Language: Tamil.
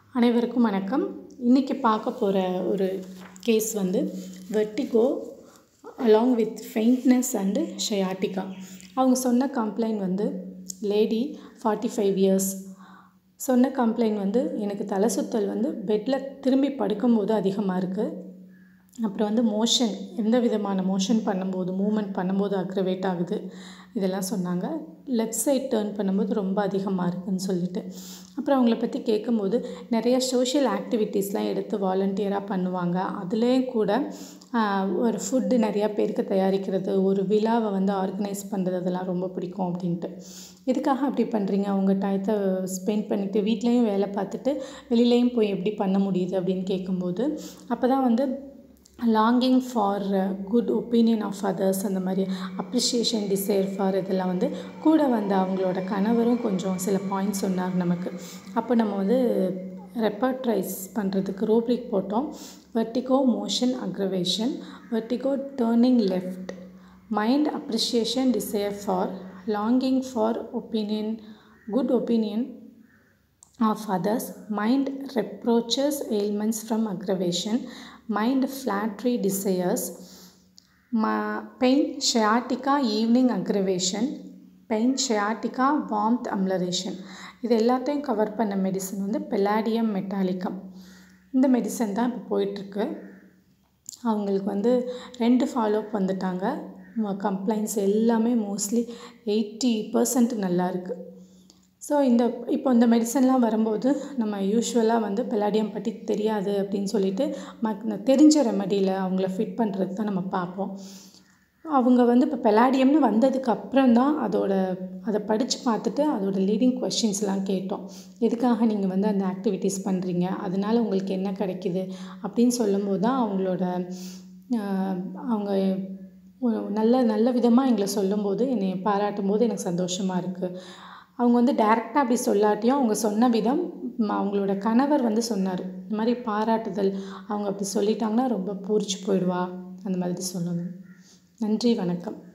அனைவருக்கும் வணக்கம் இன்றைக்கி பார்க்க போகிற ஒரு கேஸ் வந்து vertigo along with faintness and sciatica அவங்க சொன்ன கம்ப்ளைண்ட் வந்து லேடி ஃபார்ட்டி ஃபைவ் இயர்ஸ் சொன்ன கம்ப்ளைண்ட் வந்து எனக்கு தலை சுற்றல் வந்து பெட்டில் திரும்பி படுக்கும்போது அதிகமாக இருக்குது அப்புறம் வந்து மோஷன் எந்த விதமான மோஷன் பண்ணும்போது மூமெண்ட் பண்ணும்போது அக்ரவேட் ஆகுது இதெல்லாம் சொன்னாங்க லெஃப்ட் சைட் டேர்ன் பண்ணும்போது ரொம்ப அதிகமாக இருக்குதுன்னு சொல்லிட்டு அப்புறம் அவங்கள பற்றி கேட்கும்போது நிறைய சோஷியல் ஆக்டிவிட்டீஸ்லாம் எடுத்து வாலண்டியராக பண்ணுவாங்க அதுலேயும் கூட ஒரு ஃபுட்டு நிறையா பேருக்கு தயாரிக்கிறது ஒரு விழாவை வந்து ஆர்கனைஸ் பண்ணுறது அதெல்லாம் ரொம்ப பிடிக்கும் அப்படின்ட்டு எதுக்காக அப்படி பண்ணுறீங்க அவங்க டயத்தை ஸ்பெண்ட் பண்ணிவிட்டு வீட்லேயும் வேலை பார்த்துட்டு வெளியிலையும் போய் எப்படி பண்ண முடியுது அப்படின்னு கேட்கும்போது அப்போ தான் வந்து longing for good opinion of others அந்த மாதிரி அப்ரிஷியேஷன் டிசைர் ஃபார் இதெல்லாம் வந்து கூட வந்த அவங்களோட கணவரும் கொஞ்சம் சில பாயிண்ட்ஸ் சொன்னார் நமக்கு அப்போ நம்ம வந்து ரெப்பர்ட்ரைஸ் பண்ணுறதுக்கு ரோப்ரிக் போட்டோம் vertigo motion aggravation vertigo turning left mind appreciation desire for longing for opinion good opinion of others, mind reproaches ailments from aggravation, mind flattery desires, ma- pain sciatica evening aggravation, pain sciatica warmth amleration இது எல்லாத்தையும் கவர் பண்ண மெடிசன் வந்து பெலாடியம் மெட்டாலிக்கம் இந்த மெடிசன் தான் இப்போ போயிட்டுருக்கு அவங்களுக்கு வந்து ரெண்டு ஃபாலோஅப் வந்துட்டாங்க கம்ப்ளைண்ட்ஸ் எல்லாமே மோஸ்ட்லி எயிட்டி பர்சன்ட் நல்லா இருக்குது ஸோ இந்த இப்போ இந்த மெடிசன்லாம் வரும்போது நம்ம யூஸ்வலாக வந்து பெலாடியம் பற்றி தெரியாது அப்படின்னு சொல்லிட்டு மக் தெரிஞ்ச ரெமடியில் அவங்கள ஃபிட் பண்ணுறது தான் நம்ம பார்ப்போம் அவங்க வந்து இப்போ பெலாடியம்னு வந்ததுக்கு அப்புறம் தான் அதோட அதை படித்து பார்த்துட்டு அதோட லீடிங் கொஷின்ஸ்லாம் கேட்டோம் எதுக்காக நீங்கள் வந்து அந்த ஆக்டிவிட்டீஸ் பண்ணுறீங்க அதனால் உங்களுக்கு என்ன கிடைக்கிது அப்படின்னு சொல்லும்போது தான் அவங்களோட அவங்க நல்ல நல்ல விதமாக எங்களை சொல்லும்போது என்னை பாராட்டும் போது எனக்கு சந்தோஷமாக இருக்குது அவங்க வந்து டேரெக்டாக அப்படி சொல்லாட்டியும் அவங்க சொன்ன விதம் அவங்களோட கணவர் வந்து சொன்னார் இந்த மாதிரி பாராட்டுதல் அவங்க அப்படி சொல்லிட்டாங்கன்னா ரொம்ப பூரிச்சு போயிடுவா அந்த மாதிரி சொல்லணும் நன்றி வணக்கம்